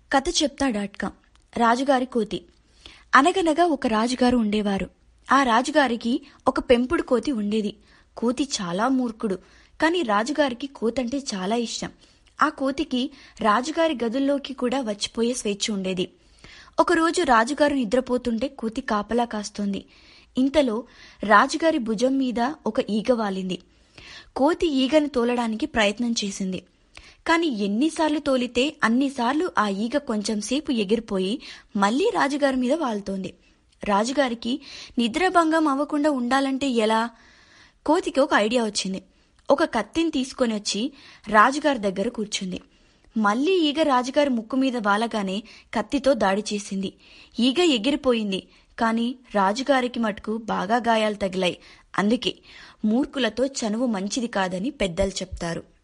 కథ చెప్తా dot com రాజుగారి కోతి అనగనగా ఒక రాజుగారు ఉండేవారు ఆ రాజుగారికి ఒక పెంపుడు కోతి ఉండేది కోతి చాలా మూర్ఖుడు కానీ రాజుగారికి కోతంటే చాలా ఇష్టం ఆ కోతికి రాజుగారి గదుల్లోకి కూడా వచ్చిపోయే స్వేచ్ఛ ఉండేది ఒకరోజు రాజుగారు నిద్రపోతుంటే కోతి కాపలా కాస్తోంది ఇంతలో రాజుగారి భుజం మీద ఒక ఈగ వాలింది కోతి ఈగను తోలడానికి ప్రయత్నం చేసింది కాని ఎన్నిసార్లు తోలితే అన్నిసార్లు ఆ ఈగ కొంచెం సేపు ఎగిరిపోయి మళ్లీ రాజుగారి మీద వాలుతోంది రాజుగారికి నిద్రభంగం అవ్వకుండా ఉండాలంటే ఎలా కోతికి ఒక ఐడియా వచ్చింది ఒక కత్తిని తీసుకొని వచ్చి రాజుగారి దగ్గర కూర్చుంది మళ్లీ ఈగ రాజుగారి ముక్కు మీద వాలగానే కత్తితో దాడి చేసింది ఈగ ఎగిరిపోయింది కాని రాజుగారికి మటుకు బాగా గాయాలు తగిలాయి అందుకే మూర్ఖులతో చనువు మంచిది కాదని పెద్దలు చెప్తారు